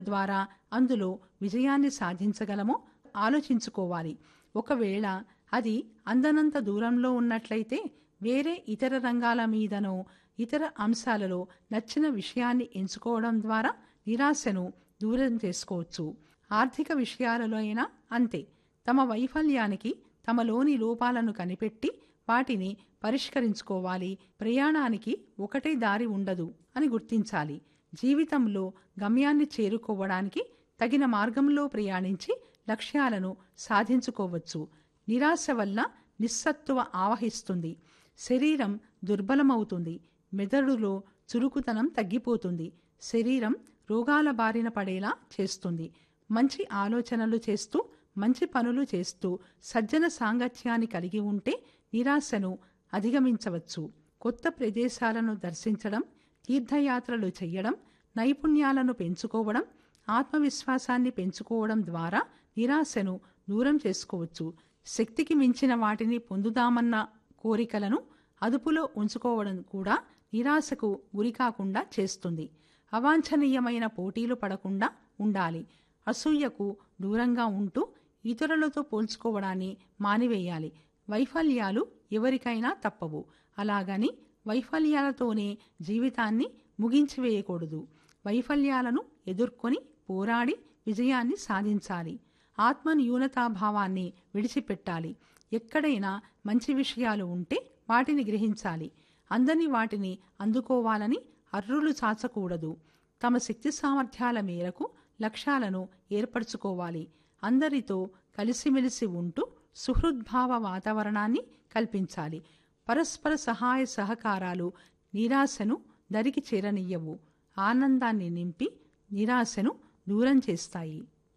ద్వారా అందులో విజయాన్ని సాధించగలమో ఆలోచించుకోవాలి ఒకవేళ అది అందనంత దూరంలో ఉన్నట్లయితే వేరే ఇతర రంగాల మీదనో ఇతర అంశాలలో నచ్చిన విషయాన్ని ఎంచుకోవడం ద్వారా నిరాశను దూరం చేసుకోవచ్చు ఆర్థిక విషయాలలో అయినా అంతే తమ వైఫల్యానికి తమలోని లోపాలను కనిపెట్టి వాటిని పరిష్కరించుకోవాలి ప్రయాణానికి ఒకటే దారి ఉండదు అని గుర్తించాలి జీవితంలో గమ్యాన్ని చేరుకోవడానికి తగిన మార్గంలో ప్రయాణించి లక్ష్యాలను సాధించుకోవచ్చు నిరాశ వల్ల నిస్సత్తువ ఆవహిస్తుంది శరీరం దుర్బలమవుతుంది మెదడులో చురుకుతనం తగ్గిపోతుంది శరీరం రోగాల బారిన పడేలా చేస్తుంది మంచి ఆలోచనలు చేస్తూ మంచి పనులు చేస్తూ సజ్జన సాంగత్యాన్ని కలిగి ఉంటే నిరాశను అధిగమించవచ్చు కొత్త ప్రదేశాలను దర్శించడం తీర్థయాత్రలు చేయడం నైపుణ్యాలను పెంచుకోవడం ఆత్మవిశ్వాసాన్ని పెంచుకోవడం ద్వారా నిరాశను దూరం చేసుకోవచ్చు శక్తికి మించిన వాటిని పొందుదామన్న కోరికలను అదుపులో ఉంచుకోవడం కూడా నిరాశకు గురికాకుండా చేస్తుంది అవాంఛనీయమైన పోటీలు పడకుండా ఉండాలి అసూయకు దూరంగా ఉంటూ ఇతరులతో పోల్చుకోవడాన్ని మానివేయాలి వైఫల్యాలు ఎవరికైనా తప్పవు అలాగని వైఫల్యాలతోనే జీవితాన్ని ముగించివేయకూడదు వైఫల్యాలను ఎదుర్కొని పోరాడి విజయాన్ని సాధించాలి ఆత్మ న్యూనతాభావాన్ని విడిచిపెట్టాలి ఎక్కడైనా మంచి విషయాలు ఉంటే వాటిని గ్రహించాలి అందని వాటిని అందుకోవాలని అర్రులు చాచకూడదు తమ శక్తి సామర్థ్యాల మేరకు లక్ష్యాలను ఏర్పరచుకోవాలి అందరితో కలిసిమెలిసి ఉంటూ సుహృద్భావ వాతావరణాన్ని కల్పించాలి పరస్పర సహాయ సహకారాలు నిరాశను దరికి చేరనియ్యవు ఆనందాన్ని నింపి నిరాశను దూరం చేస్తాయి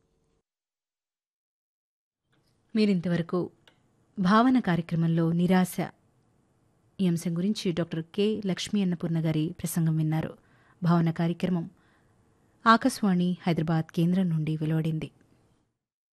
మీరింతవరకు భావన కార్యక్రమంలో నిరాశ ఈ అంశం గురించి డాక్టర్ కె లక్ష్మీ అన్నపూర్ణ గారి ప్రసంగం విన్నారు భావన కార్యక్రమం ఆకాశవాణి హైదరాబాద్ కేంద్రం నుండి వెలువడింది